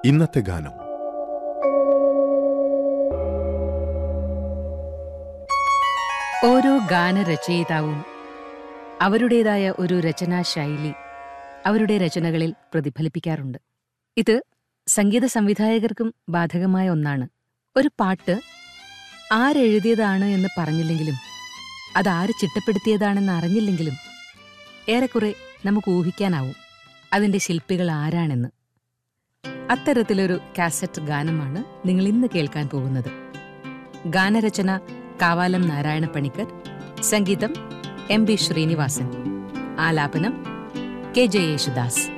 ഇന്നത്തെ ഗാനം ഓരോ ഗാനരചയിതാവും അവരുടേതായ ഒരു രചനാ ശൈലി അവരുടെ രചനകളിൽ പ്രതിഫലിപ്പിക്കാറുണ്ട് ഇത് സംഗീത സംവിധായകർക്കും ബാധകമായ ഒന്നാണ് ഒരു പാട്ട് ആരെഴുതിയതാണ് എന്ന് പറഞ്ഞില്ലെങ്കിലും അതാര് ചിട്ടപ്പെടുത്തിയതാണെന്ന് അറിഞ്ഞില്ലെങ്കിലും ഏറെക്കുറെ നമുക്ക് ഊഹിക്കാനാവും അതിന്റെ ശില്പികൾ ആരാണെന്ന് അത്തരത്തിലൊരു കാസറ്റ് ഗാനമാണ് നിങ്ങൾ ഇന്ന് കേൾക്കാൻ പോകുന്നത് ഗാനരചന കാവാലം നാരായണ പണിക്കർ സംഗീതം എം ബി ശ്രീനിവാസൻ ആലാപനം കെ ജെ യേശുദാസ്